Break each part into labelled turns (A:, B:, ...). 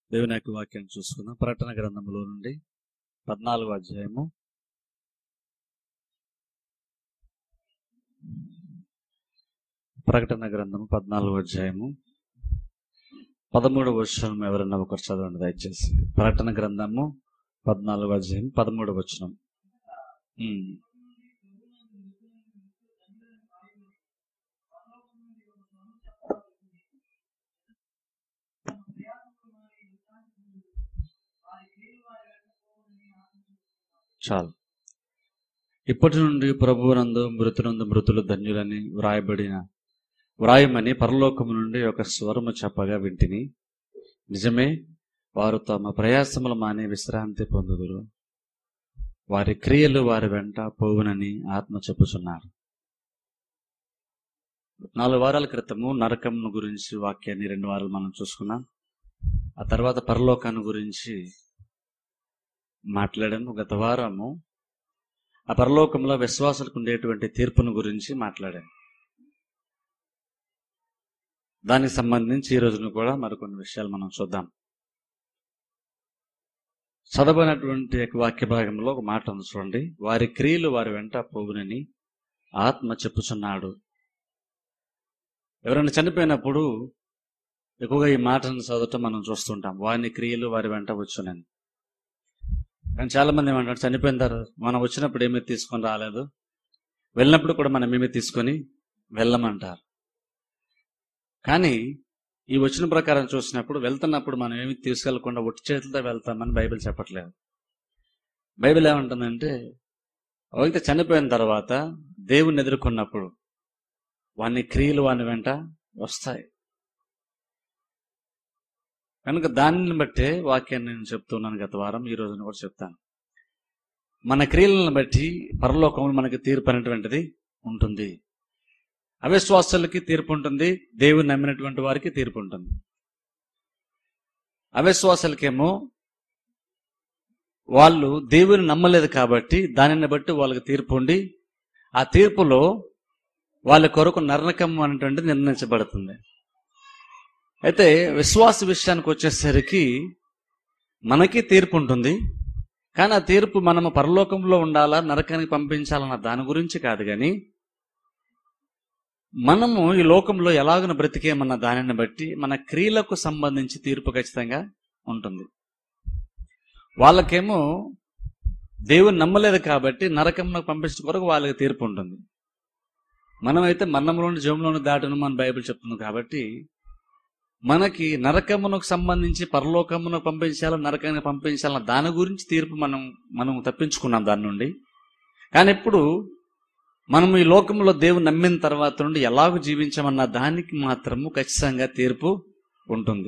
A: దేవుని యొక్క వాక్యాన్ని చూసుకుందాం ప్రకటన గ్రంథంలో నుండి పద్నాలుగో అధ్యాయము ప్రకటన గ్రంథము పద్నాలుగో అధ్యాయము పదమూడవ వచనం ఎవరైనా ఒకరు చదవండి దయచేసి ప్రకటన గ్రంథము పద్నాలుగో అధ్యాయం పదమూడవ వచనం ఉమ్. చాలు ఇప్పటి నుండి ప్రభువునందు మృతునందు మృతులు ధన్యులని వ్రాయబడిన వ్రాయమని పరలోకము నుండి ఒక స్వరము చెప్పగా వింటిని నిజమే వారు తమ ప్రయాసములు మాని విశ్రాంతి పొందుదురు వారి క్రియలు వారి వెంట పోవునని ఆత్మ చెప్పుచున్నారు నాలుగు వారాల క్రితము నరకమును గురించి వాక్యాన్ని రెండు వారాలు మనం చూసుకున్నాం ఆ తర్వాత పరలోకాన్ని గురించి మాట్లాడాము గత వారము ఆ పరలోకంలో విశ్వాసాలకు ఉండేటువంటి తీర్పును గురించి మాట్లాడాము దానికి సంబంధించి ఈ రోజున కూడా మరికొన్ని విషయాలు మనం చూద్దాం చదవనటువంటి యొక్క వాక్య భాగంలో ఒక మాట ఉంది చూడండి వారి క్రియలు వారి వెంట పోవునని ఆత్మ చెప్పుచున్నాడు ఎవరైనా చనిపోయినప్పుడు ఎక్కువగా ఈ మాటను చదవటం మనం చూస్తుంటాం వారి క్రియలు వారి వెంట వచ్చునని కానీ చాలా మంది ఏమంటారు చనిపోయిన తర్వాత మనం వచ్చినప్పుడు ఏమీ తీసుకొని రాలేదు వెళ్ళినప్పుడు కూడా మనం ఏమీ తీసుకొని వెళ్ళమంటారు కానీ ఈ వచ్చిన ప్రకారం చూసినప్పుడు వెళ్తున్నప్పుడు మనం ఏమి తీసుకెళ్లకుండా ఒట్టి చేతులతో వెళ్తామని బైబిల్ చెప్పట్లేదు బైబిల్ ఏమంటుందంటే ఒక వ్యక్తి చనిపోయిన తర్వాత దేవుణ్ణి ఎదుర్కొన్నప్పుడు వాని క్రియలు వాని వెంట వస్తాయి కనుక దానిని బట్టే వాక్యాన్ని నేను చెప్తున్నాను గత వారం ఈ రోజున కూడా చెప్తాను మన క్రియలను బట్టి పరలోకంలో మనకి తీర్పు అనేటువంటిది ఉంటుంది అవిశ్వాసాలకి తీర్పు ఉంటుంది దేవుని నమ్మినటువంటి వారికి తీర్పు ఉంటుంది అవిశ్వాసాలకేమో వాళ్ళు దేవుని నమ్మలేదు కాబట్టి దానిని బట్టి వాళ్ళకి తీర్పు ఉండి ఆ తీర్పులో వాళ్ళ కొరకు నరకం అనేటువంటిది నిర్ణయించబడుతుంది అయితే విశ్వాస విషయానికి వచ్చేసరికి మనకి తీర్పు ఉంటుంది కానీ ఆ తీర్పు మనము పరలోకంలో ఉండాలా నరకానికి పంపించాలన్న దాని గురించి కాదు కానీ మనము ఈ లోకంలో ఎలాగన బ్రతికేమన్న దానిని బట్టి మన క్రియలకు సంబంధించి తీర్పు ఖచ్చితంగా ఉంటుంది వాళ్ళకేమో దేవుని నమ్మలేదు కాబట్టి నరకంలో పంపించడం కొరకు వాళ్ళకి తీర్పు ఉంటుంది మనమైతే మన్నంలోని జోములోని దాటును మన బైబిల్ చెప్తుంది కాబట్టి మనకి నరకమునకు సంబంధించి పరలోకమును పంపించాలి నరకాన్ని పంపించాలన్న దాని గురించి తీర్పు మనం మనం తప్పించుకున్నాం దాని నుండి కానీ ఇప్పుడు మనం ఈ లోకంలో దేవుని నమ్మిన తర్వాత నుండి ఎలాగ జీవించామన్న దానికి మాత్రము ఖచ్చితంగా తీర్పు ఉంటుంది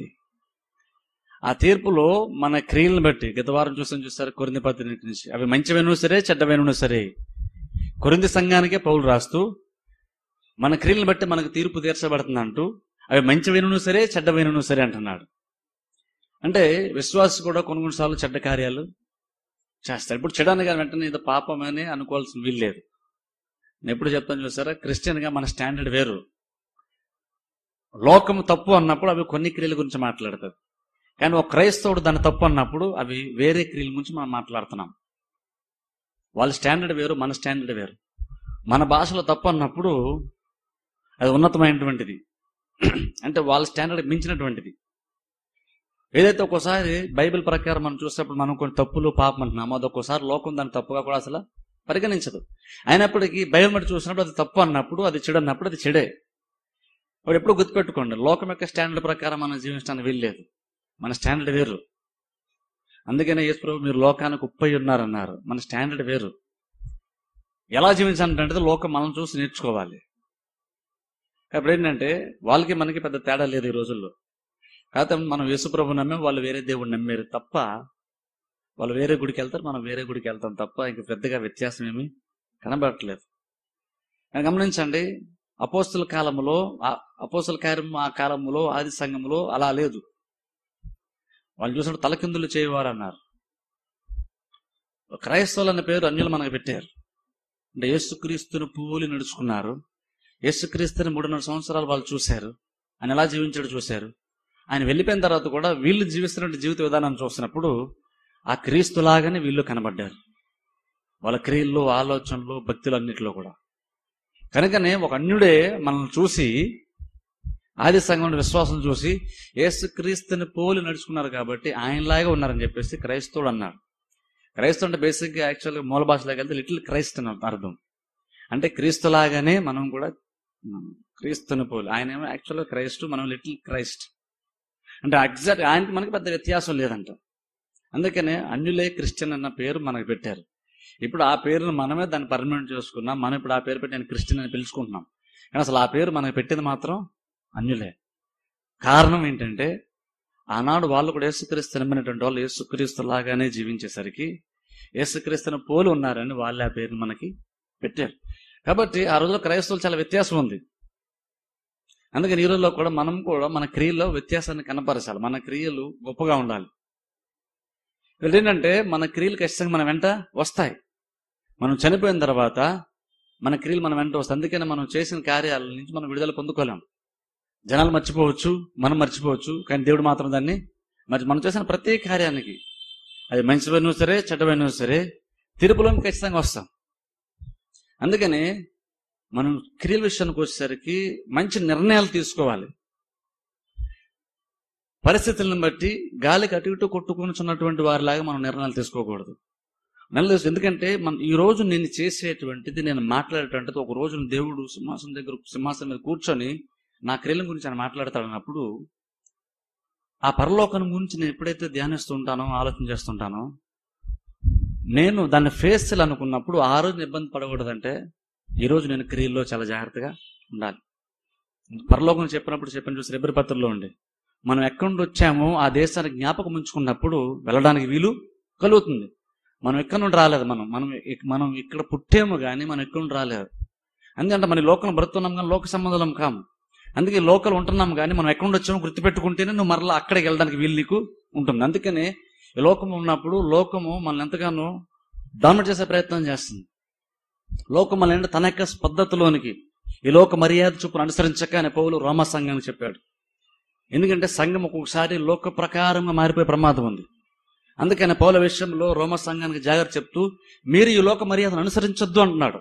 A: ఆ తీర్పులో మన క్రియలను బట్టి గత వారం చూసాం చూస్తారు కొరింది పత్రిక నుంచి అవి మంచివైనను సరే చెడ్డవైనను సరే కొరింది సంఘానికే పౌలు రాస్తూ మన క్రియలను బట్టి మనకు తీర్పు తీర్చబడుతుంది అంటూ అవి మంచివైనను సరే చెడ్డవైనను సరే అంటున్నాడు అంటే విశ్వాస కూడా కొన్ని కొన్నిసార్లు చెడ్డ కార్యాలు చేస్తారు ఇప్పుడు చెడని కానీ వెంటనే ఇది పాపమని అనుకోవాల్సిన వీలు లేదు నేను ఎప్పుడు చెప్తాను చూసారా క్రిస్టియన్గా మన స్టాండర్డ్ వేరు లోకము తప్పు అన్నప్పుడు అవి కొన్ని క్రియల గురించి మాట్లాడతారు కానీ ఒక క్రైస్తవుడు దాన్ని తప్పు అన్నప్పుడు అవి వేరే క్రియల గురించి మనం మాట్లాడుతున్నాం వాళ్ళ స్టాండర్డ్ వేరు మన స్టాండర్డ్ వేరు మన భాషలో తప్పు అన్నప్పుడు అది ఉన్నతమైనటువంటిది అంటే వాళ్ళ స్టాండర్డ్ మించినటువంటిది ఏదైతే ఒక్కోసారి బైబిల్ ప్రకారం మనం చూసినప్పుడు మనం కొన్ని తప్పులు పాపం అంటున్నాము అది ఒక్కోసారి లోకం దాన్ని తప్పుగా కూడా అసలు పరిగణించదు అయినప్పటికీ బైబిల్ మట్టి చూసినప్పుడు అది తప్పు అన్నప్పుడు అది చెడు అన్నప్పుడు అది చెడే ఇప్పుడు ఎప్పుడు గుర్తుపెట్టుకోండి లోకం యొక్క స్టాండర్డ్ ప్రకారం మనం జీవించడానికి వీల్లేదు మన స్టాండర్డ్ వేరు అందుకనే యేసు ప్రభు మీరు లోకానికి ఉప్పై ఉన్నారన్నారు మన స్టాండర్డ్ వేరు ఎలా జీవించాలంటే లోకం మనం చూసి నేర్చుకోవాలి కాబట్టి ఏంటంటే వాళ్ళకి మనకి పెద్ద తేడా లేదు ఈ రోజుల్లో కాకపోతే మనం యేసుప్రభు నమ్మే వాళ్ళు వేరే దేవుడు నమ్మారు తప్ప వాళ్ళు వేరే గుడికి వెళ్తారు మనం వేరే గుడికి వెళ్తాం తప్ప ఇంక పెద్దగా వ్యత్యాసం ఏమి కనబడట్లేదు కానీ గమనించండి అపోస్తుల కాలంలో అపోస్తుల కార్యం ఆ కాలంలో ఆది సంఘంలో అలా లేదు వాళ్ళు చూసినప్పుడు తలకిందులు చేయవారు అన్నారు క్రైస్తవులు అన్న పేరు అన్యులు మనకు పెట్టారు అంటే యేసుక్రీస్తుని పువ్వులు నడుచుకున్నారు యేసుక్రీస్తుని మూడున్నర సంవత్సరాలు వాళ్ళు చూశారు ఆయన ఎలా జీవించాడు చూశారు ఆయన వెళ్ళిపోయిన తర్వాత కూడా వీళ్ళు జీవిస్తున్న జీవిత విధానాన్ని చూసినప్పుడు ఆ క్రీస్తులాగానే వీళ్ళు కనబడ్డారు వాళ్ళ క్రియల్లో ఆలోచనలు భక్తులు అన్నిటిలో కూడా కనుకనే ఒక అన్యుడే మనల్ని చూసి ఆది సంఘంలో విశ్వాసం చూసి యేసుక్రీస్తుని పోలి నడుచుకున్నారు కాబట్టి ఆయనలాగా ఉన్నారని చెప్పేసి క్రైస్తవుడు అన్నాడు క్రైస్తవు అంటే బేసిక్గా యాక్చువల్గా మూల భాషలోకి వెళ్తే లిటిల్ క్రైస్ట్ అని అర్థం అంటే క్రీస్తులాగానే మనం కూడా క్రీస్తుని పోలి ఆయన ఏమో యాక్చువల్గా క్రైస్ట్ మనం లిటిల్ క్రైస్ట్ అంటే ఎగ్జాక్ట్ ఆయనకి మనకి పెద్ద వ్యత్యాసం లేదంట అందుకనే అన్యులే క్రిస్టియన్ అన్న పేరు మనకు పెట్టారు ఇప్పుడు ఆ పేరును మనమే దాన్ని పర్మనెంట్ చేసుకున్నాం మనం ఇప్పుడు ఆ పేరు పెట్టి నేను క్రిస్టియన్ అని పిలుచుకుంటున్నాం కానీ అసలు ఆ పేరు మనకు పెట్టింది మాత్రం అన్యులే కారణం ఏంటంటే ఆనాడు వాళ్ళు కూడా యేసుక్రీస్తు నమ్మినటువంటి వాళ్ళు యేసుక్రీస్తు లాగానే జీవించేసరికి యేసుక్రీస్తుని పోలి ఉన్నారని వాళ్ళే ఆ పేరుని మనకి పెట్టారు కాబట్టి ఆ రోజుల్లో క్రైస్తవులు చాలా వ్యత్యాసం ఉంది అందుకని ఈ రోజుల్లో కూడా మనం కూడా మన క్రియల్లో వ్యత్యాసాన్ని కనపరచాలి మన క్రియలు గొప్పగా ఉండాలి వీళ్ళు ఏంటంటే మన క్రియలు ఖచ్చితంగా మన వెంట వస్తాయి మనం చనిపోయిన తర్వాత మన క్రియలు మన వెంట వస్తాయి అందుకని మనం చేసిన కార్యాల నుంచి మనం విడుదల పొందుకోలేం జనాలు మర్చిపోవచ్చు మనం మర్చిపోవచ్చు కానీ దేవుడు మాత్రం దాన్ని మరి మనం చేసిన ప్రతి కార్యానికి అది మంచివైనా సరే చెడ్డవైనా సరే తిరుపులోకి ఖచ్చితంగా వస్తాం అందుకని మనం క్రియల విషయానికి వచ్చేసరికి మంచి నిర్ణయాలు తీసుకోవాలి పరిస్థితులను బట్టి గాలికి అటు ఇటు కొట్టుకునిచున్నటువంటి వారిలాగా మనం నిర్ణయాలు తీసుకోకూడదు నెల ఎందుకంటే మన ఈ రోజు నేను చేసేటువంటిది నేను మాట్లాడేటువంటిది ఒక రోజు దేవుడు సింహాసనం దగ్గర సింహాసనం మీద కూర్చొని నా క్రియల గురించి ఆయన మాట్లాడతాడన్నప్పుడు ఆ పరలోకం గురించి నేను ఎప్పుడైతే ధ్యానిస్తూ ఉంటానో ఆలోచన చేస్తుంటానో నేను దాన్ని ఫేస్ చేయాలనుకున్నప్పుడు ఆ రోజు ఇబ్బంది పడకూడదంటే ఈ రోజు నేను క్రియల్లో చాలా జాగ్రత్తగా ఉండాలి పరలోకం చెప్పినప్పుడు చెప్పిన చూసి రెబ్బరి పత్రంలో ఉండి మనం ఎక్కడి నుండి వచ్చామో ఆ దేశానికి జ్ఞాపకం ఉంచుకున్నప్పుడు వెళ్ళడానికి వీలు కలుగుతుంది మనం ఎక్కడి నుండి రాలేదు మనం మనం ఇక్- మనం ఇక్కడ పుట్టేమో కానీ మనం ఎక్కడి నుండి రాలేదు ఎందుకంటే మన ఈ లోకం బ్రతున్నాం కానీ లోక సంబంధం కాము అందుకే లోకల్ ఉంటున్నాం కానీ మనం ఎక్కడి నుండి వచ్చామో గుర్తుపెట్టుకుంటేనే నువ్వు మరలా అక్కడికి వెళ్ళడానికి వీలు నీకు ఉంటుంది అందుకనే ఈ లోకం ఉన్నప్పుడు లోకము మనల్ని ఎంతగానో డామినేట్ చేసే ప్రయత్నం చేస్తుంది లోకం మనల్ని తన యొక్క పద్ధతిలోనికి ఈ లోక మర్యాద చొప్పున అనుసరించక అనే పౌలు రోమ సంఘానికి చెప్పాడు ఎందుకంటే సంఘం ఒక్కొక్కసారి లోక ప్రకారంగా మారిపోయే ప్రమాదం ఉంది అందుకని పౌల విషయంలో రోమ సంఘానికి జాగ్రత్త చెప్తూ మీరు ఈ లోక మర్యాదను అనుసరించొద్దు అంటున్నాడు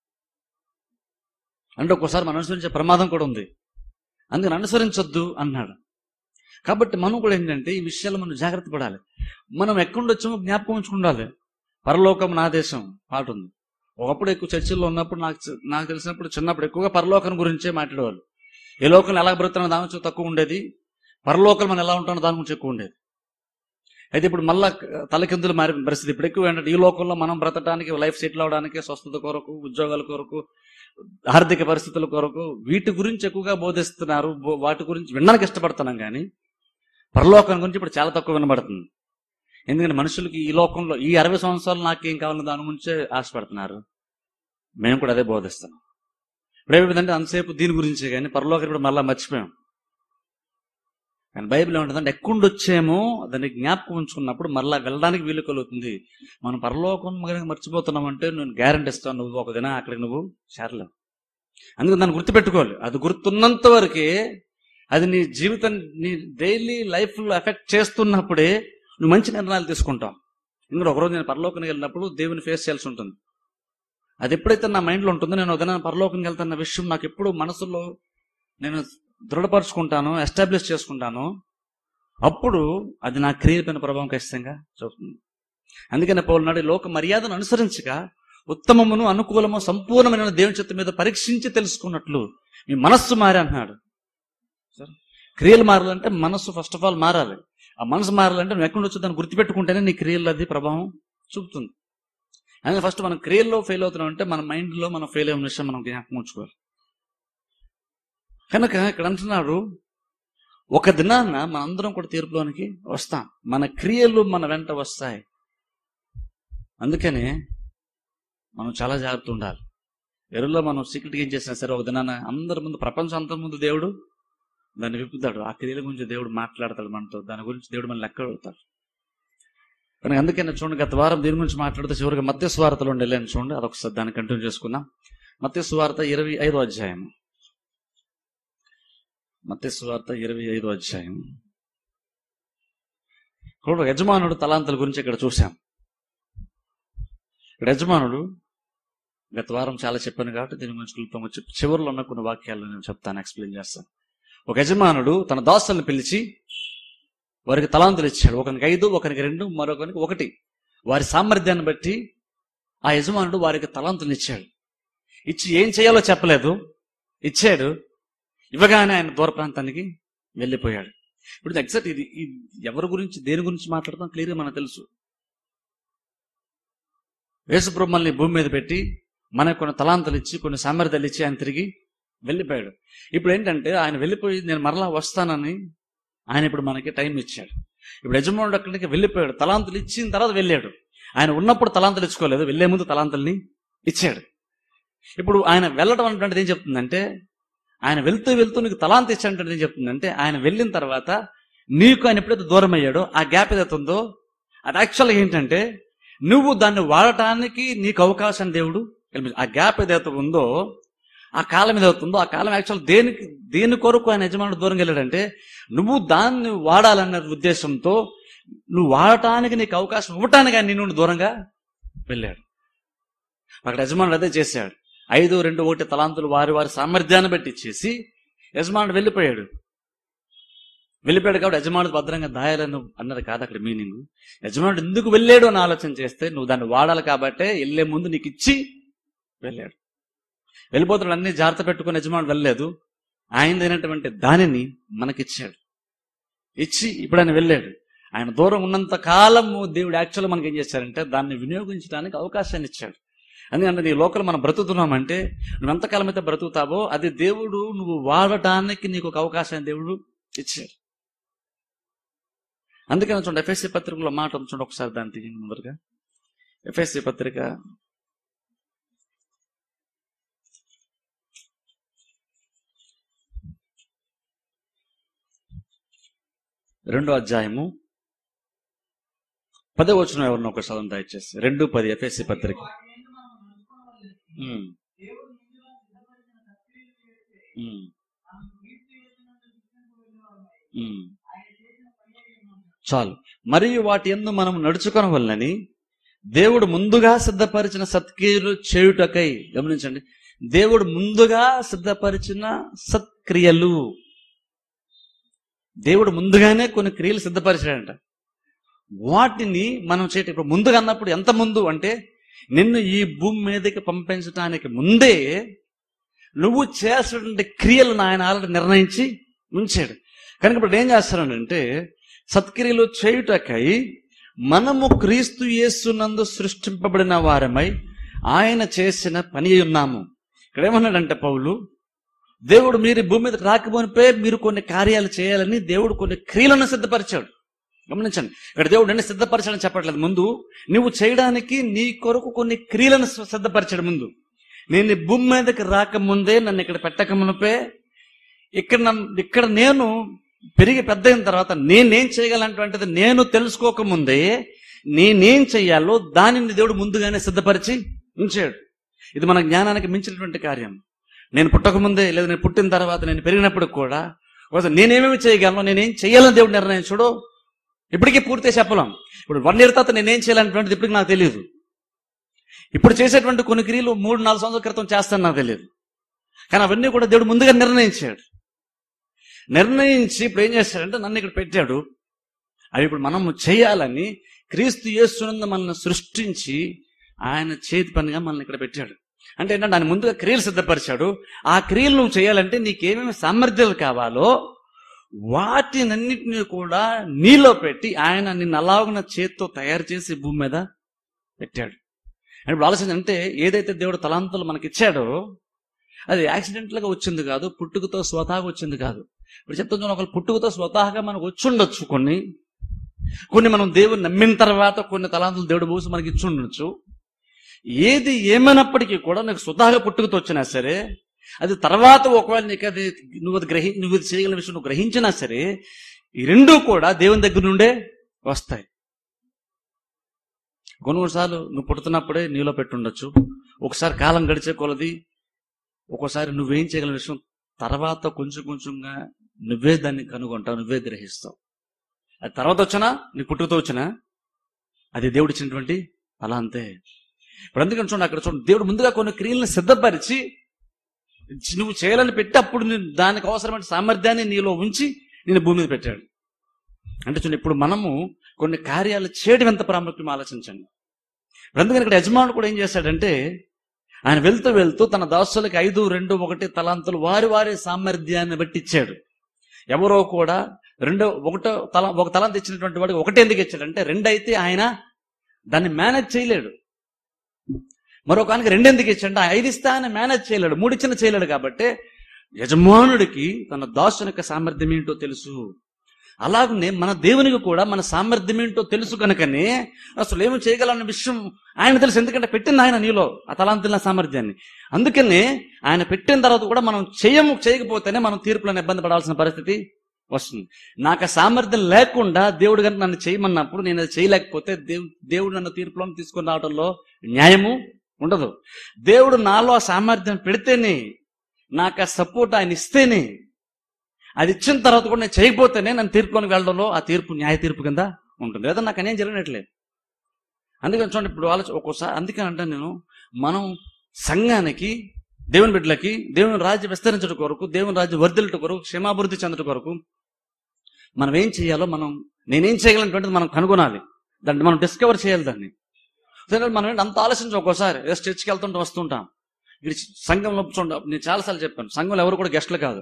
A: అంటే ఒక్కోసారి మనం అనుసరించే ప్రమాదం కూడా ఉంది అందుకని అనుసరించొద్దు అన్నాడు కాబట్టి మనం కూడా ఏంటంటే ఈ విషయాలు మనం జాగ్రత్త పడాలి మనం ఎక్కడి వచ్చామో జ్ఞాపకం ఉంచుకుండాలి పరలోకం నా దేశం పాట ఉంది ఒకప్పుడు ఎక్కువ చర్చిల్లో ఉన్నప్పుడు నాకు చె- నాకు తెలిసినప్పుడు చిన్నప్పుడు ఎక్కువగా పరలోకం గురించే మాట్లాడేవాళ్ళు ఏ లోకం ఎలా బ్రతున్నా దాని గురించి తక్కువ ఉండేది పరలోకం మనం ఎలా ఉంటామో దాని గురించి ఎక్కువ ఉండేది అయితే ఇప్పుడు మళ్ళా తలకిందులు మారిన పరిస్థితి ఇప్పుడు ఎక్కువ ఏంటంటే ఈ లోకంలో మనం బ్రతకడానికి లైఫ్ సెటిల్ అవడానికి స్వస్థత కొరకు ఉద్యోగాల కొరకు ఆర్థిక పరిస్థితుల కొరకు వీటి గురించి ఎక్కువగా బోధిస్తున్నారు బో- వాటి గురించి వినడానికి ఇష్టపడుతున్నాం కానీ పరలోకం గురించి ఇప్పుడు చాలా తక్కువ వినబడుతుంది ఎందుకంటే మనుషులకి ఈ లోకంలో ఈ అరవై సంవత్సరాలు నాకేం కావాలో దాని గురించే ఆశపడుతున్నారు మేము కూడా అదే బోధిస్తున్నాం ఇప్పుడు ఏమిటంటే అంతసేపు దీని గురించే కానీ పరలోకం ఇప్పుడు మళ్ళీ మర్చిపోయాం కానీ బైబిల్ ఏమంటుందంటే ఎక్కడి వచ్చేమో దాన్ని జ్ఞాపకం ఉంచుకున్నప్పుడు మళ్ళీ వెళ్ళడానికి వీలు కలుగుతుంది మనం పరలోకం కనుక మర్చిపోతున్నామంటే నేను గ్యారంటీ ఇస్తాను నువ్వు ఒక దిన అక్కడికి నువ్వు చేరలేవు అందుకని దాన్ని గుర్తుపెట్టుకోవాలి అది గుర్తున్నంత వరకే అది నీ జీవితం నీ డైలీ లైఫ్లో ఎఫెక్ట్ చేస్తున్నప్పుడే నువ్వు మంచి నిర్ణయాలు తీసుకుంటావు ఇంకా ఒకరోజు నేను పరలోకానికి వెళ్ళినప్పుడు దేవుని ఫేస్ చేయాల్సి ఉంటుంది అది ఎప్పుడైతే నా మైండ్లో ఉంటుందో నేను ఒక పరలోకానికి వెళ్తున్న విషయం నాకు ఎప్పుడు మనసులో నేను దృఢపరుచుకుంటాను ఎస్టాబ్లిష్ చేసుకుంటాను అప్పుడు అది నా క్రియ పైన ప్రభావం ఖచ్చితంగా చూస్తుంది అందుకని పౌలు నాడు లోక మర్యాదను అనుసరించక ఉత్తమమును అనుకూలము సంపూర్ణమైన దేవుని చెత్త మీద పరీక్షించి తెలుసుకున్నట్లు మీ మనస్సు మారి అంటున్నాడు సరే? క్రియలు మారాలంటే మనస్సు ఫస్ట్ ఆఫ్ ఆల్ మారాలి ఆ మనసు మారాలంటే నువ్వు ఎక్కడి వచ్చి దాన్ని గుర్తుపెట్టుకుంటేనే నీ క్రియల్లో అది ప్రభావం చూపుతుంది అందుకే ఫస్ట్ మనం క్రియల్లో ఫెయిల్ అవుతున్నాం అంటే మన మైండ్లో మనం ఫెయిల్ అయిన విషయం మనం జ్ఞాపకం ఉంచుకోవాలి కనుక ఇక్కడ అంటున్నాడు ఒక దినాన్న మనందరం కూడా తీర్పులోనికి వస్తాం మన క్రియలు మన వెంట వస్తాయి అందుకనే మనం చాలా జాగ్రత్త ఉండాలి ఎరువులో మనం సీక్రెట్గా ఏం చేసినా సరే ఒక దినాన అందరి ముందు ప్రపంచం అంతటి ముందు దేవుడు దాన్ని విప్పుతాడు ఆ క్రియల గురించి దేవుడు మాట్లాడతాడు మనతో దాని గురించి దేవుడు మన లెక్క అడుగుతాడు కనుక అందుకనే చూడండి గత వారం దీని గురించి మాట్లాడితే చివరిగా మత్స్య స్వార్థలో ఉండి వెళ్ళాను చూడండి అదొకసారి దాన్ని కంటిన్యూ చేసుకుందాం మత్స్య స్వార్థ ఇరవై ఐదో అధ్యాయం మత్స్య స్వార్థ ఇరవై ఐదో అధ్యాయం ఇప్పుడు యజమానుడు తలాంతుల గురించి ఇక్కడ చూసాం ఇక్కడ యజమానుడు గత వారం చాలా చెప్పాను కాబట్టి దీని గురించి క్లుప్తంగా చెప్పి చివరిలో ఉన్న కొన్ని వాక్యాలు నేను చెప్తాను ఎక్స్ప్లెయిన్ చేస్తాను ఒక యజమానుడు తన దాసులను పిలిచి వారికి తలాంతులు ఇచ్చాడు ఒకరికి ఐదు ఒకరికి రెండు మరొకరికి ఒకటి వారి సామర్థ్యాన్ని బట్టి ఆ యజమానుడు వారికి తలాంతులు ఇచ్చాడు ఇచ్చి ఏం చేయాలో చెప్పలేదు ఇచ్చాడు ఇవ్వగానే ఆయన దూర ప్రాంతానికి వెళ్ళిపోయాడు ఇప్పుడు ఎగ్జాక్ట్ ఇది ఇది ఎవరి గురించి దేని గురించి మాట్లాడతాం క్లియర్గా మనకు తెలుసు యేసుబ్రహ్మల్ని భూమి మీద పెట్టి మనకు కొన్ని తలాంతలు ఇచ్చి కొన్ని సామర్థ్యాలు ఇచ్చి ఆయన తిరిగి వెళ్ళిపోయాడు ఇప్పుడు ఏంటంటే ఆయన వెళ్ళిపోయి నేను మరలా వస్తానని ఆయన ఇప్పుడు మనకి టైం ఇచ్చాడు ఇప్పుడు యజమానుడు అక్కడికి వెళ్ళిపోయాడు తలాంతులు ఇచ్చిన తర్వాత వెళ్ళాడు ఆయన ఉన్నప్పుడు తలాంతులు ఇచ్చుకోలేదు వెళ్లే ముందు తలాంతుల్ని ఇచ్చాడు ఇప్పుడు ఆయన వెళ్ళడం అనేటువంటిది ఏం చెప్తుందంటే ఆయన వెళ్తూ వెళ్తూ నీకు తలాంత ఇచ్చాడంటే ఏం చెప్తుందంటే ఆయన వెళ్ళిన తర్వాత నీకు ఆయన ఎప్పుడైతే దూరం అయ్యాడో ఆ గ్యాప్ ఏదైతే ఉందో అది యాక్చువల్గా ఏంటంటే నువ్వు దాన్ని వాడటానికి నీకు అవకాశం దేవుడు కల్పించాడు. ఆ గ్యాప్ ఏదైతే ఉందో ఆ కాలం ఏదైతే ఉందో ఆ కాలం యాక్చువల్ దేనికి దేని కొరకు ఆయన యజమానుడు దూరం వెళ్ళాడంటే నువ్వు దాన్ని వాడాలన్న ఉద్దేశంతో నువ్వు వాడటానికి నీకు అవకాశం ఇవ్వటానికి ఆయన నిన్ను దూరంగా వెళ్ళాడు అక్కడ యజమానుడు అదే చేశాడు ఐదు రెండు ఒకటి తలాంతులు వారి వారి సామర్థ్యాన్ని బట్టి ఇచ్చేసి యజమానుడు వెళ్ళిపోయాడు వెళ్ళిపోయాడు కాబట్టి యజమానుడు భద్రంగా దాయాలను అన్నది కాదు అక్కడ మీనింగ్ యజమానుడు ఎందుకు వెళ్ళాడు అని ఆలోచన చేస్తే నువ్వు దాన్ని వాడాలి కాబట్టే వెళ్ళే ముందు నీకు ఇచ్చి వెళ్ళాడు వెళ్ళిపోతున్నాడు అన్ని జాగ్రత్త పెట్టుకుని యజమానుడు వెళ్ళలేదు ఆయనదైనటువంటి దానిని మనకిచ్చాడు ఇచ్చి ఇప్పుడు ఆయన వెళ్ళాడు ఆయన దూరం ఉన్నంత కాలము దేవుడు యాక్చువల్గా మనకి ఏం చేశారంటే దాన్ని వినియోగించడానికి అవకాశాన్ని ఇచ్చాడు ఎందుకంటే నీ లోకల్ మనం బ్రతుకుతున్నామంటే నువ్వు ఎంతకాలం అయితే బ్రతుకుతావో అది దేవుడు నువ్వు వాడటానికి నీకు ఒక అవకాశాన్ని దేవుడు ఇచ్చాడు అందుకని చూడండి ఎఫ్ఎస్సి పత్రికలో మాట ఉంది చూడండి ఒకసారి దాన్ని తీయండి ముందరగా ఎఫ్ఎస్సి పత్రిక రెండో అధ్యాయము పదే వచ్చిన ఎవరిని ఒక చదవం దయచేసి రెండు పది ఎఫ్ఎస్సి పత్రిక ఉమ్, ఉమ్, ఉమ్. చాలు మరియు వాటి ఎందు మనం నడుచుకున్న వల్లని దేవుడు ముందుగా సిద్ధపరిచిన సత్క్రియలు చేయుటకై గమనించండి దేవుడు ముందుగా సిద్ధపరిచిన సత్క్రియలు దేవుడు ముందుగానే కొన్ని క్రియలు సిద్ధపరిచాడంట వాటిని మనం చేయటం ఇప్పుడు ముందుగా అన్నప్పుడు ఎంత ముందు అంటే నిన్ను ఈ భూమి మీదకి పంపించడానికి ముందే నువ్వు చేసినటువంటి క్రియలను ఆయన ఆల్రెడీ నిర్ణయించి ఉంచాడు కనుక ఇప్పుడు ఏం చేస్తానంటే సత్క్రియలు చేయుటకై మనము క్రీస్తు యేసునందు సృష్టింపబడిన వారమై ఆయన చేసిన పని అయి ఉన్నాము ఇక్కడ ఏమన్నాడంటే పౌలు దేవుడు మీరు ఈ భూమి మీదకి రాకపోనిపై మీరు కొన్ని కార్యాలు చేయాలని దేవుడు కొన్ని క్రియలను సిద్ధపరిచాడు గమనించండి ఇక్కడ దేవుడు నిన్ను సిద్ధపరచాడని చెప్పట్లేదు ముందు నువ్వు చేయడానికి నీ కొరకు కొన్ని క్రియలను సి- సిద్ధపరిచాడు ముందు నేను ఈ భూమి మీదకి రాకముందే నన్ను ఇక్కడ పెట్టకమునిపే ఇక్కడ నన్ను ఇక్కడ నేను పెరిగి పెద్ద అయిన తర్వాత నేనేం చేయగలనటువంటిది నేను తెలుసుకోకముందే నేనేం చెయ్యాలో దానిని దేవుడు ముందుగానే సిద్ధపరిచి ఉంచాడు ఇది మన జ్ఞానానికి మించినటువంటి కార్యం నేను పుట్టకముందే లేదా నేను పుట్టిన తర్వాత నేను పెరిగినప్పుడు కూడా ఒకసారి నేనేమేమి చేయగలను నేనేం చేయాలని దేవుడు నిర్ణయించుడు ఇప్పటికీ పూర్తిగా చెప్పలేం ఇప్పుడు వన్ ఇయర్ తర్వాత నేనేం చేయాలనేటువంటిది ఇప్పటికి నాకు తెలియదు ఇప్పుడు చేసేటువంటి కొన్ని క్రియలు మూడు నాలుగు సంవత్సరాల క్రితం చేస్తాను నాకు తెలియదు కానీ అవన్నీ కూడా దేవుడు ముందుగా నిర్ణయించాడు నిర్ణయించి ఇప్పుడు ఏం చేశాడంటే నన్ను ఇక్కడ పెట్టాడు అవి ఇప్పుడు మనము చేయాలని క్రీస్తు యేసునందు మనల్ని సృష్టించి ఆయన చేతి పనిగా మనల్ని ఇక్కడ పెట్టాడు అంటే ఏంటంటే ఆయన ముందుగా క్రియలు సిద్ధపరిచాడు ఆ క్రియలు నువ్వు చేయాలంటే నీకేమేమి సామర్థ్యాలు కావాలో వాటినన్నిటిని కూడా నీలో పెట్టి ఆయన నిన్ను అలాగున చేత్తో తయారు చేసి భూమి మీద పెట్టాడు అంటే ఇప్పుడు ఆలోచన అంటే ఏదైతే దేవుడు తలాంతులు మనకి ఇచ్చాడో అది యాక్సిడెంటల్ గా వచ్చింది కాదు పుట్టుకతో స్వతహాగా వచ్చింది కాదు ఇప్పుడు చెప్తాను ఒకళ్ళు పుట్టుకతో స్వతహాగా మనకు వచ్చి ఉండొచ్చు కొన్ని కొన్ని మనం దేవుని నమ్మిన తర్వాత కొన్ని తలాంతులు దేవుడు పోసి మనకి ఇచ్చి ఉండొచ్చు ఏది ఏమైనప్పటికీ కూడా నీకు స్వతహాగా పుట్టుకతో వచ్చినా సరే అది తర్వాత ఒకవేళ నీకు అది నువ్వు అది గ్రహి నువ్వు ఇది చేయగల విషయం నువ్వు గ్రహించినా సరే ఈ రెండూ కూడా దేవుని దగ్గర నుండే వస్తాయి కొన్ని కొన్నిసార్లు నువ్వు పుడుతున్నప్పుడే నీలో పెట్టుండొచ్చు ఒకసారి కాలం గడిచే కొలది ఒక్కోసారి నువ్వేం చేయగల విషయం తర్వాత కొంచెం కొంచెంగా నువ్వే దాన్ని కనుగొంటావు నువ్వే గ్రహిస్తావు అది తర్వాత వచ్చినా నీ పుట్టుకతో వచ్చినా అది దేవుడు ఇచ్చినటువంటి అలా అంతే ఇప్పుడు అందుకని చూడండి అక్కడ చూడండి దేవుడు ముందుగా కొన్ని క్రియలను సిద్ధపరిచి నువ్వు చేయాలని పెట్టి అప్పుడు నేను దానికి అవసరమైన సామర్థ్యాన్ని నీలో ఉంచి నేను భూమి మీద పెట్టాడు అంటే చూడండి ఇప్పుడు మనము కొన్ని కార్యాలు చేయడం ఎంత ప్రాముఖ్యం ఆలోచించండి ఇప్పుడు అందుకని ఇక్కడ యజమానుడు కూడా ఏం చేశాడంటే ఆయన వెళ్తూ వెళ్తూ తన దాసులకి ఐదు రెండు ఒకటి తలాంతులు వారి వారి సామర్థ్యాన్ని బట్టి ఇచ్చాడు ఎవరో కూడా రెండో ఒకటో తల ఒక తలాంత ఇచ్చినటువంటి వాడికి ఒకటి ఎందుకు ఇచ్చాడంటే రెండు అయితే ఆయన దాన్ని మేనేజ్ చేయలేడు మరొకానికి రెండు ఎందుకు ఇచ్చాడంటే ఆ ఐదు ఇస్తే ఆయన మేనేజ్ చేయలేడు మూడు ఇచ్చిన చేయలేడు కాబట్టి యజమానుడికి తన దాసుని యొక్క సామర్థ్యం ఏంటో తెలుసు అలాగనే మన దేవునికి కూడా మన సామర్థ్యం ఏంటో తెలుసు కనుకనే అసలు ఏమి చేయగలన్న విషయం ఆయన తెలుసు ఎందుకంటే పెట్టింది ఆయన నీలో ఆ తలాంతుల సామర్థ్యాన్ని అందుకనే ఆయన పెట్టిన తర్వాత కూడా మనం చేయము చేయకపోతేనే మనం తీర్పులను ఇబ్బంది పడాల్సిన పరిస్థితి వస్తుంది నాకు ఆ సామర్థ్యం లేకుండా దేవుడు కనుక నన్ను చేయమన్నప్పుడు నేను అది చేయలేకపోతే దేవు దేవుడు నన్ను తీర్పులో తీసుకొని రావడంలో న్యాయము ఉండదు దేవుడు నాలో ఆ సామర్థ్యం పెడితేనే నాకు ఆ సపోర్ట్ ఆయన ఇస్తేనే అది ఇచ్చిన తర్వాత కూడా నేను చేయకపోతేనే నన్ను తీర్పులోకి వెళ్ళడంలో ఆ తీర్పు న్యాయ తీర్పు కింద ఉంటుంది లేదా నాకు అనేం జరిగినట్లేదు అందుకని చూడండి ఇప్పుడు ఆలోచన ఒక్కోసారి అందుకని అంటే నేను మనం సంఘానికి దేవుని బిడ్డలకి దేవుని రాజ్యం విస్తరించడం కొరకు దేవుని రాజ్యం వర్ధిల్లట కొరకు క్షేమాభివృద్ధి చెందడం కొరకు మనం ఏం చేయాలో మనం నేనేం చేయగలనటువంటిది మనం కనుగొనాలి దాన్ని మనం డిస్కవర్ చేయాలి దాన్ని సరే మనం ఏంటి అంత ఆలోచించి ఒక్కోసారి ఏదో చర్చికి వెళ్తుంటే వస్తుంటాం ఇది సంఘంలో చూడండి నేను చాలాసార్లు చెప్పాను సంఘంలో ఎవరు కూడా గెస్ట్లు కాదు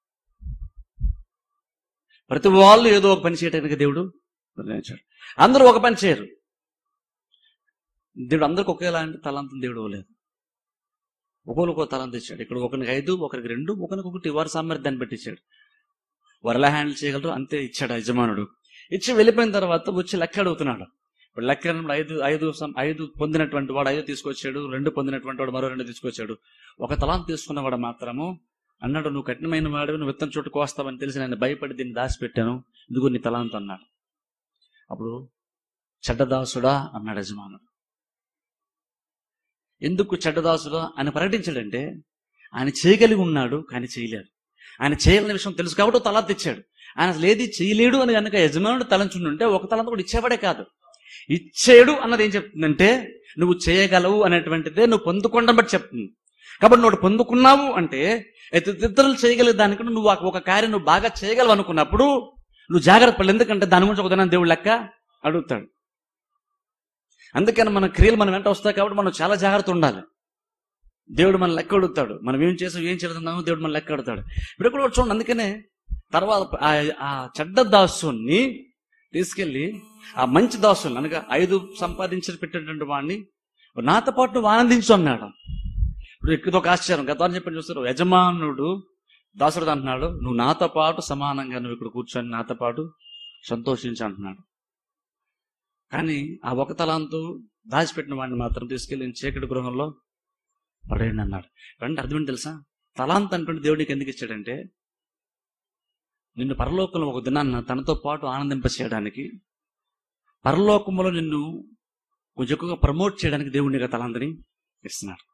A: ప్రతి వాళ్ళు ఏదో ఒక పని చేయడానికి దేవుడు నిర్ణయించాడు అందరూ ఒక పని చేయరు దేవుడు అందరికి ఒకేలాంటి తలంతం దేవుడు ఇవ్వలేదు ఒకరికి ఒక తలంత ఇచ్చాడు ఇక్కడ ఒకరికి ఐదు ఒకరికి రెండు ఒకరికి ఒకటి వారి సామర్థ్యాన్ని బట్టి ఇచ్చాడు వారు ఎలా హ్యాండిల్ చేయగలరు అంతే ఇచ్చాడు ఆ యజమానుడు ఇచ్చి వెళ్ళిపోయిన తర్వాత వచ్చి లెక్క అడుగుతున్నాడు ఇప్పుడు లెక్క అడిగినప్పుడు ఐదు ఐదు సం- ఐదు పొందినటువంటి వాడు ఐదు తీసుకొచ్చాడు రెండు పొందినటువంటి వాడు మరో రెండు తీసుకొచ్చాడు ఒక తలాంత తీసుకున్నవాడు మాత్రము అన్నాడు నువ్వు కఠినమైన వాడివి నువ్వు విత్తన చోటు కోస్తావని తెలిసి నేను భయపడి దీన్ని దాచిపెట్టాను ఇదిగో నీ తలాంత అన్నాడు అప్పుడు చెడ్డదాసుడా అన్నాడు యజమానుడు ఎందుకు చెడ్డదాసుడా అని ప్రకటించాడంటే ఆయన చేయగలిగి ఉన్నాడు కానీ చేయలేడు ఆయన చేయాలనే విషయం తెలుసు కాబట్టి ఓ తలాంత ఇచ్చాడు ఆయన అసలు ఏది చేయలేడు అని కనుక యజమానుడు తలంచుండుంటే ఒక తలంత కూడా ఇచ్చేవాడే కాదు ఇచ్చేడు అన్నది ఏం చెప్తుందంటే నువ్వు చేయగలవు అనేటువంటిదే నువ్వు పొందుకోవడం బట్టి చెప్తుంది కాబట్టి నువ్వు పొందుకున్నావు అంటే అయితే ఇతరులు చేయగలిగే దానికంటే నువ్వు ఆ- ఒక కార్యం నువ్వు బాగా చేయగలవు అనుకున్నప్పుడు నువ్వు జాగ్రత్త పడలేదు ఎందుకంటే దాని గురించి ఒక దినాన్ని దేవుడు లెక్క అడుగుతాడు అందుకని మన క్రియలు మన వెంట వస్తాయి కాబట్టి మనం చాలా జాగ్రత్త ఉండాలి దేవుడు మన లెక్క అడుగుతాడు మనం ఏం చేసాం ఏం చేస్తున్నామో దేవుడు మన లెక్క అడుగుతాడు ఇప్పుడు కూడా చూడండి అందుకనే తర్వాత ఆ- ఆ చెడ్డ దాసుని తీసుకెళ్లి ఆ మంచి దాసుని అనగా ఐదు సంపాదించి పెట్టేటువంటి వాడిని నాతో పాటు నువ్వు ఆనందించు అన్నాడు ఇప్పుడు ఎక్కువ ఒక ఆశ్చర్యం గత వారం చెప్పని చూస్తారు యజమానుడు దాసుడు అంటున్నాడు నువ్వు నాతో పాటు సమానంగా నువ్వు ఇక్కడ కూర్చొని నాతో పాటు సంతోషించి అంటున్నాడు కానీ ఆ ఒక తలాంతు దాచిపెట్టిన వాడిని మాత్రం తీసుకెళ్లి చీకటి గృహంలో పడేయండి అన్నాడు అంటే అర్థం ఏంటి తెలుసా తలాంత్ అంటే దేవుడు నీకు ఎందుకు ఇచ్చాడంటే నిన్ను పరలోకంలో ఒక దినాన్న తనతో పాటు ఆనందింప చేయడానికి పరలోకంలో నిన్ను కొంచెం ఎక్కువగా ప్రమోట్ చేయడానికి దేవుడు నీకు ఆ తలాంతని ఇస్తున్నాడు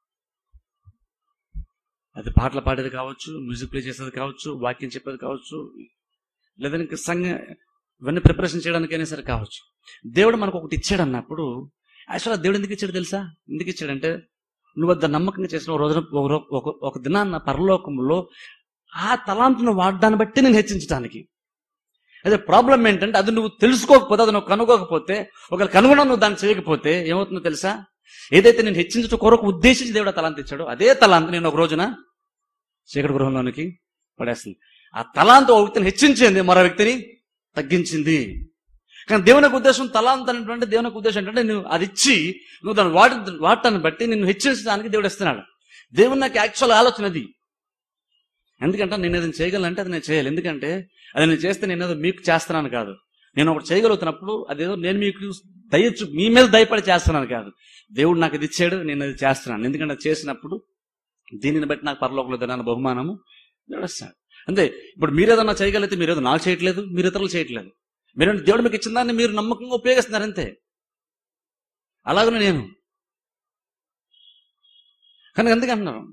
A: అది పాటలు పాడేది కావచ్చు మ్యూజిక్ ప్లే చేసేది కావచ్చు వాక్యం చెప్పేది కావచ్చు లేదా ఇంకా సంఘ ఇవన్నీ ప్రిపరేషన్ చేయడానికైనా సరే కావచ్చు దేవుడు మనకు ఒకటి ఇచ్చాడు అన్నప్పుడు యాక్చువల్గా దేవుడు ఎందుకు ఇచ్చాడు తెలుసా ఎందుకు ఇచ్చాడంటే నువ్వు అది నమ్మకంగా చేసిన ఒక రోజున ఒక రో- ఒక ఒక దినాన్న పరలోకంలో ఆ తలాంతును వాడడాన్ని బట్టి నేను హెచ్చించడానికి అదే ప్రాబ్లం ఏంటంటే అది నువ్వు తెలుసుకోకపోతే అది నువ్వు కనుగోకపోతే ఒకవేళ కనుగొన నువ్వు దాన్ని చేయకపోతే ఏమవుతుందో తెలుసా ఏదైతే నేను హెచ్చించడం కొరకు ఉద్దేశించి దేవుడు ఆ తలాంత ఇచ్చాడో అదే తలాంత నేను ఒక రోజున చీకటి గృహంలోనికి పడేస్తుంది ఆ తలాంత ఒక వ్యక్తిని హెచ్చించింది మరో వ్యక్తిని తగ్గించింది కానీ దేవుని యొక్క ఉద్దేశం తలాంత అనేటువంటి దేవుని యొక్క ఉద్దేశం ఏంటంటే నువ్వు అది ఇచ్చి నువ్వు దాన్ని వాటి వాడటాన్ని బట్టి నిన్ను హెచ్చించడానికి దేవుడు ఇస్తున్నాడు దేవుని నాకు యాక్చువల్ ఆలోచన అది ఎందుకంటే నేను ఏదైనా చేయగలంటే అది నేను చేయాలి ఎందుకంటే అది నేను చేస్తే నేను ఏదో మీకు చేస్తున్నాను కాదు నేను ఒకటి చేయగలుగుతున్నప్పుడు అదేదో నేను మీకు దయచు మీ మీద దయపడి చేస్తున్నాను కాదు దేవుడు నాకు ఇది ఇచ్చాడు నేను అది చేస్తున్నాను ఎందుకంటే అది చేసినప్పుడు దీనిని బట్టి నాకు పరలోకంలో తినాలని బహుమానము దేవుడు ఇస్తాడు అంతే ఇప్పుడు మీరు ఏదన్నా చేయగలిగితే మీరు ఏదో నాకు చేయట్లేదు మీరు ఇతరులు చేయట్లేదు మీరు దేవుడు మీకు ఇచ్చిన దాన్ని మీరు నమ్మకంగా ఉపయోగిస్తున్నారు అంతే అలాగనే నేను కానీ ఎందుకంటున్నాను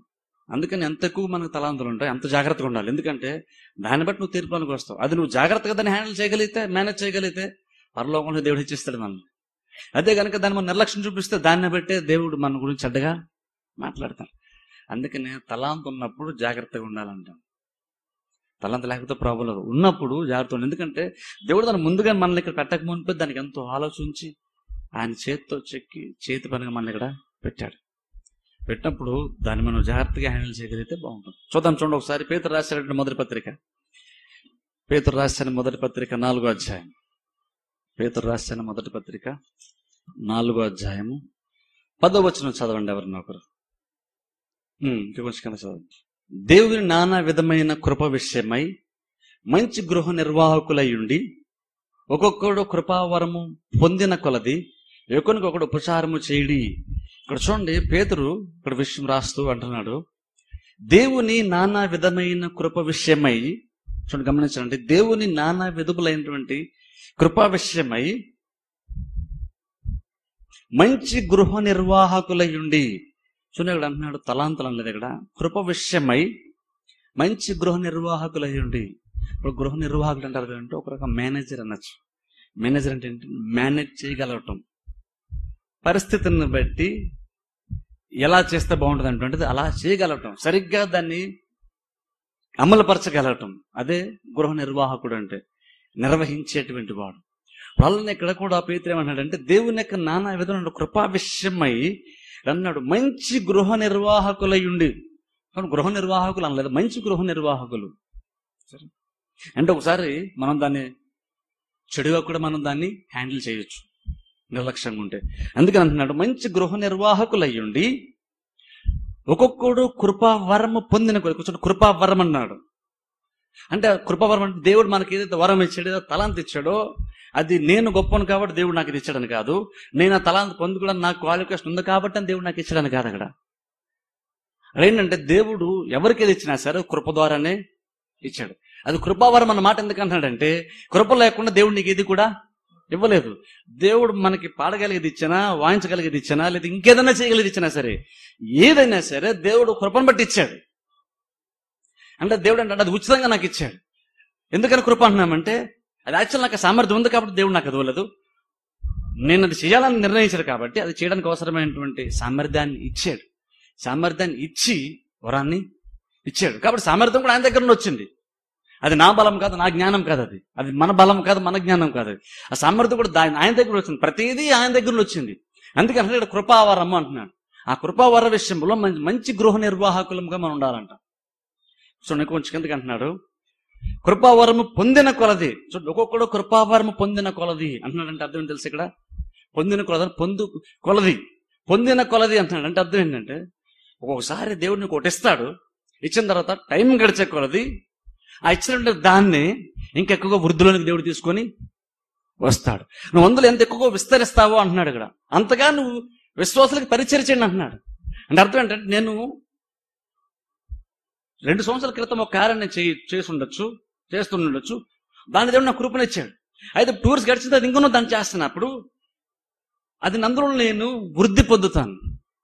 A: అందుకని ఎంత ఎక్కువ మనకు తలాంతులు ఉంటాయి అంత జాగ్రత్తగా ఉండాలి ఎందుకంటే దాన్ని బట్టి నువ్వు తీర్పులోనికి వస్తావు అది నువ్వు జాగ్రత్తగా దాన్ని హ్యాండిల్ చేయగలిగితే మేనేజ్ చేయగలిగితే పరలోకంలో దేవుడు ఇచ్చిస్తాడు మనల్ని అదే కనుక దాన్ని మనం నిర్లక్ష్యం చూపిస్తే దాన్ని బట్టే దేవుడు మన గురించి చెడ్డగా మాట్లాడతాడు అందుకనే తలాంత ఉన్నప్పుడు జాగ్రత్తగా ఉండాలంటాం తలాంత లేకపోతే ప్రాబ్లం లేదు ఉన్నప్పుడు జాగ్రత్త ఉండాలి. ఎందుకంటే దేవుడు దాన్ని ముందుగా మనల్ని ఇక్కడ పెట్టక మునిపే దానికి ఎంతో ఆలోచించి ఆయన చేతితో చెక్కి చేతి పనిగా మనల్ని ఇక్కడ పెట్టాడు పెట్టినప్పుడు దాన్ని మనం జాగ్రత్తగా హ్యాండిల్ చేయగలిగితే బాగుంటుంది చూద్దాం చూడండి ఒకసారి పేతురు రాసినటువంటి మొదటి పత్రిక పేతురు రాసిన మొదటి పత్రిక నాలుగో అధ్యాయం పేతురు రాసిన మొదటి పత్రిక నాలుగో అధ్యాయము పదో వచ్చిన చదవండి ఎవరిని ఒకరు ఉమ్, ఇంక కొంచెం కింద చదవండి దేవుని నానా విధమైన కృప విషయమై మంచి గృహ నిర్వాహకులై ఉండి ఒక్కొక్కడు కృపావరము పొందిన కొలది ఒకరికొకడు ఉపచారము చేయడి ఇక్కడ చూడండి పేతురు ఇక్కడ విషయం రాస్తూ అంటున్నాడు దేవుని నానా విధమైన కృప విషయమై చూడండి గమనించండి దేవుని నానా విధములైనటువంటి కృపా విషయమై మంచి గృహ నిర్వాహకులై ఉండి చూడండి ఇక్కడ అంటున్నాడు తలాంతలం లేదు ఇక్కడ కృప విషయమై మంచి గృహ నిర్వాహకులై ఉండి ఇప్పుడు గృహ నిర్వాహకులు అంటారు అంటే ఒక రకం మేనేజర్ అనొచ్చు మేనేజర్ అంటే ఏంటి మేనేజ్ చేయగలగటం పరిస్థితిని బట్టి ఎలా చేస్తే బాగుంటుంది అంటే అలా చేయగలగటం సరిగ్గా దాన్ని అమలుపరచగలగటం అదే గృహ నిర్వాహకుడు అంటే నిర్వహించేటువంటి వాడు వాళ్ళని ఇక్కడ కూడా పేతురు ఏమన్నాడంటే దేవుని యొక్క నానా విధమైన కృపా విషయమై అన్నాడు మంచి గృహ నిర్వాహకులై ఉండి కానీ గృహ నిర్వాహకులు అనలేదు మంచి గృహ నిర్వాహకులు సరే అంటే ఒకసారి మనం దాన్ని చెడుగా కూడా మనం దాన్ని హ్యాండిల్ చేయొచ్చు నిర్లక్ష్యంగా ఉంటే అందుకని అంటున్నాడు మంచి గృహ నిర్వాహకులై ఉండి ఒక్కొక్కడు కృపావరము పొందిన కొడుకు చూడండి కృపావరం అన్నాడు అంటే ఆ కృపావరం అంటే దేవుడు మనకి ఏదైతే వరం ఇచ్చాడో తలాంత ఇచ్చాడో అది నేను గొప్పను కాబట్టి దేవుడు నాకు ఇది ఇచ్చాడని కాదు నేను ఆ తలాంత పొందుకోవడం నాకు క్వాలిఫికేషన్ ఉంది కాబట్టి అని దేవుడు నాకు ఇచ్చాడని కాదు అక్కడ అక్కడ ఏంటంటే దేవుడు ఎవరికి ఏది ఇచ్చినా సరే కృప ద్వారానే ఇచ్చాడు అది కృపావరం అన్న మాట ఎందుకు అంటున్నాడంటే కృప లేకుండా దేవుడు నీకు ఇది కూడా ఇవ్వలేదు దేవుడు మనకి పాడగలిగేది ఇచ్చినా వాయించగలిగేది ఇచ్చినా లేదా ఇంకేదైనా చేయగలిగేది ఇచ్చినా సరే ఏదైనా సరే దేవుడు కృపను బట్టి ఇచ్చాడు అంటే దేవుడు అంటే అది ఉచితంగా నాకు ఇచ్చాడు ఎందుకని కృప అంటున్నామంటే అది యాక్చువల్ నాకు సామర్థ్యం ఉంది కాబట్టి దేవుడు నాకు అది ఇవ్వలేదు నేను అది చేయాలని నిర్ణయించాడు కాబట్టి అది చేయడానికి అవసరమైనటువంటి సామర్థ్యాన్ని ఇచ్చాడు సామర్థ్యాన్ని ఇచ్చి వరాన్ని ఇచ్చాడు కాబట్టి సామర్థ్యం కూడా ఆయన దగ్గర నుండి వచ్చింది అది నా బలం కాదు నా జ్ఞానం కాదు అది అది మన బలం కాదు మన జ్ఞానం కాదు అది ఆ సామర్థ్యం కూడా దా- ఆయన దగ్గర వచ్చింది ప్రతిదీ ఆయన దగ్గర నుండి వచ్చింది అందుకని ఇక్కడ కృపావరం అంటున్నాడు ఆ కృపావర విషయంలో మంచి మంచి గృహ నిర్వాహకులంగా మనం ఉండాలంట చూడండి కొంచెం కిందకి అంటున్నాడు కృపావరము పొందిన కొలది చూడండి ఒక్కొక్కడు కృపావరము పొందిన కొలది అంటున్నాడంటే అర్థం ఏంటి తెలుసు ఇక్కడ పొందిన కొలది పొందు కొలది పొందిన కొలది అంటున్నాడు అంటే అర్థం ఏంటంటే ఒక్కొక్కసారి దేవుడిని కొట్టిస్తాడు ఇచ్చిన తర్వాత టైం గడిచే కొలది ఆ ఇచ్చినటువంటి దాన్ని ఇంకెక్కువగా వృద్ధులోనికి దేవుడు తీసుకొని వస్తాడు నువ్వు అందులో ఎంత ఎక్కువగా విస్తరిస్తావో అంటున్నాడు ఇక్కడ అంతగా నువ్వు విశ్వాసులకు పరిచయం చేయండి అంటున్నాడు అంటే అర్థం ఏంటంటే నేను రెండు సంవత్సరాల క్రితం ఒక కార్యాన్ని చేయి చేసి ఉండొచ్చు చేస్తుండొచ్చు దాని దేవుడు నాకు కృపనిచ్చాడు అయితే టూర్స్ గడిచిన తర్వాత ఇంకొన్న దాన్ని చేస్తున్నప్పుడు అది అందులో నేను వృద్ధి పొందుతాను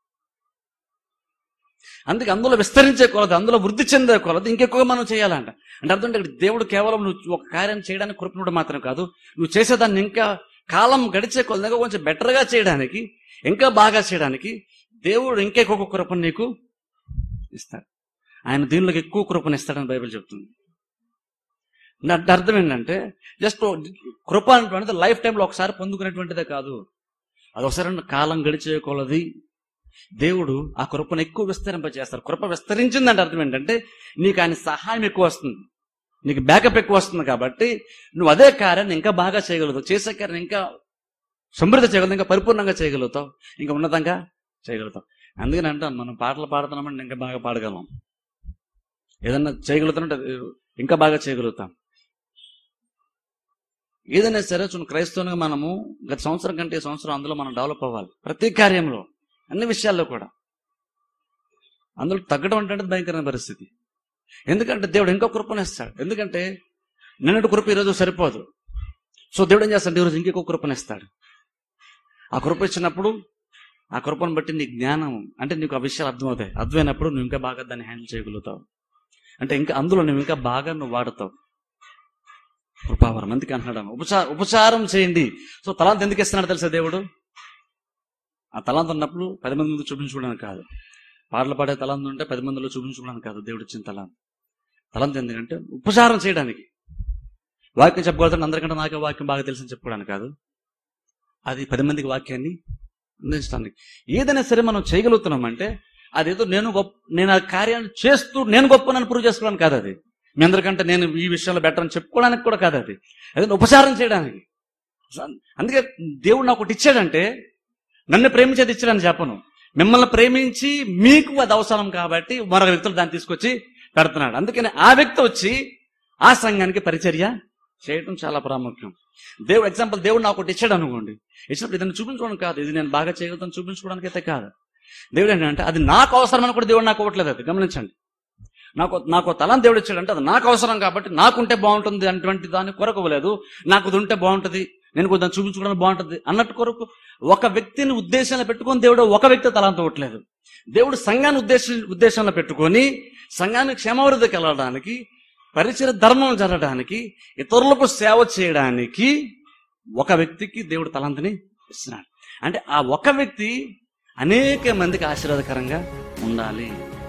A: అందుకే అందులో విస్తరించే కొలది అందులో వృద్ధి చెందే కొలది ఇంకెక్కువ మనం చేయాలంట అంటే అర్థం ఇక్కడ దేవుడు కేవలం నువ్వు ఒక కార్యం చేయడానికి కృపనుడు మాత్రం కాదు నువ్వు చేసేదాన్ని ఇంకా కాలం గడిచే కొలది ఇంకా కొంచెం బెటర్గా చేయడానికి ఇంకా బాగా చేయడానికి దేవుడు ఇంకా ఎక్కువ కృపను నీకు ఇస్తాడు ఆయన దీనిలోకి ఎక్కువ కృపను ఇస్తాడని బైబిల్ చెప్తుంది అంటే అర్థం ఏంటంటే జస్ట్ కృప అనేటువంటిది లైఫ్ టైంలో ఒకసారి పొందుకునేటువంటిదే కాదు అది ఒకసారి కాలం గడిచే కొలది దేవుడు ఆ కృపను ఎక్కువ విస్తరింపజేస్తారు కృప విస్తరించిందంటే అర్థం ఏంటంటే నీకు ఆయన సహాయం ఎక్కువ వస్తుంది నీకు బ్యాకప్ ఎక్కువ వస్తుంది కాబట్టి నువ్వు అదే కార్యాన్ని ఇంకా బాగా చేయగలుగుతావు చేసే కార్యం ఇంకా సమృద్ధి చేయగలుగుతావు ఇంకా పరిపూర్ణంగా చేయగలుగుతావు ఇంకా ఉన్నతంగా చేయగలుగుతాం అందుకని అంటాం మనం పాటలు పాడుతున్నామంటే ఇంకా బాగా పాడగలం ఏదన్నా చేయగలుగుతామంటే అది ఇంకా బాగా చేయగలుగుతాం ఏదైనా సరే చూడండి క్రైస్తవునిగా మనము గత సంవత్సరం కంటే ఈ సంవత్సరం అందులో మనం డెవలప్ అవ్వాలి ప్రతి కార్యంలో అన్ని విషయాల్లో కూడా అందులో తగ్గడం అంటే భయంకరమైన పరిస్థితి ఎందుకంటే దేవుడు ఇంకో కృపనిస్తాడు ఎందుకంటే నిన్నటి కృప ఈరోజు సరిపోదు సో దేవుడు ఏం చేస్తాడు ఈరోజు ఇంకొక కృపనిస్తాడు ఆ కృప ఇచ్చినప్పుడు ఆ కృపను బట్టి నీ జ్ఞానం అంటే నీకు ఆ విషయాలు అర్థమవుతాయి అర్థమైనప్పుడు నువ్వు ఇంకా బాగా దాన్ని హ్యాండిల్ చేయగలుగుతావు అంటే ఇంకా అందులో నువ్వు ఇంకా బాగా నువ్వు వాడతావు కృపావరం అందుకే అంటున్నాడు ఉపచార ఉపచారం చేయండి సో తలాంత ఎందుకు ఇస్తున్నాడు తెలుసా దేవుడు ఆ తలాంత ఉన్నప్పుడు పది మంది ముందు చూపించుకోవడానికి కాదు పాటలు పాడే తలాంత ఉంటే పది మందిలో చూపించుకోవడానికి కాదు దేవుడు ఇచ్చిన తలాంత తలాంత ఎందుకంటే ఉపచారం చేయడానికి వాక్యం చెప్పుకోవడానికి అందరికంటే నాకే వాక్యం బాగా తెలుసని చెప్పుకోవడానికి కాదు అది పది మందికి వాక్యాన్ని అందించడానికి ఏదైనా సరే మనం చేయగలుగుతున్నామంటే అదేదో నేను గొప్ప నేను ఆ కార్యాన్ని చేస్తూ నేను గొప్ప నన్ను ప్రూవ్ చేసుకోవడానికి కాదు అది మీ అందరికంటే నేను ఈ విషయంలో బెటర్ అని చెప్పుకోవడానికి కూడా కాదు అది అదే ఉపచారం చేయడానికి అందుకే దేవుడు నాకు ఒకటి ఇచ్చాడంటే నన్ను ప్రేమించేది ఇచ్చాడని చెప్పను మిమ్మల్ని ప్రేమించి మీకు అది అవసరం కాబట్టి మరొక వ్యక్తులు దాన్ని తీసుకొచ్చి పెడుతున్నాడు అందుకని ఆ వ్యక్తి వచ్చి ఆ సంఘానికి పరిచర్య చేయటం చాలా ప్రాముఖ్యం దేవుడు ఎగ్జాంపుల్ దేవుడు నాకు ఒకటి ఇచ్చాడు అనుకోండి ఇచ్చినప్పుడు ఇదని చూపించుకోవడం కాదు ఇది నేను బాగా చేయగలుగుతాను చూపించుకోవడానికి అయితే కాదు దేవుడు ఏంటంటే అది నాకు అవసరం అని కూడా దేవుడు నాకు ఇవ్వట్లేదు అది గమనించండి నాకు నాకు తలం దేవుడు ఇచ్చాడంటే అది నాకు అవసరం కాబట్టి నాకుంటే బాగుంటుంది అటువంటి దాని కొరకు ఇవ్వలేదు నాకు అది ఉంటే బాగుంటుంది నేను కొంచెం దాన్ని చూపించుకోవడానికి బాగుంటుంది అన్నట్టు కొరకు ఒక వ్యక్తిని ఉద్దేశంలో పెట్టుకొని దేవుడు ఒక వ్యక్తి తలాంత ఇవ్వట్లేదు దేవుడు సంఘాన్ని ఉద్దేశ ఉద్దేశంలో పెట్టుకొని సంఘానికి క్షేమవృద్ధికి వెళ్ళడానికి పరిచయ ధర్మం జరగడానికి ఇతరులకు సేవ చేయడానికి ఒక వ్యక్తికి దేవుడు తలంతని ఇస్తున్నాడు అంటే ఆ ఒక వ్యక్తి అనేక మందికి ఆశీర్వాదకరంగా ఉండాలి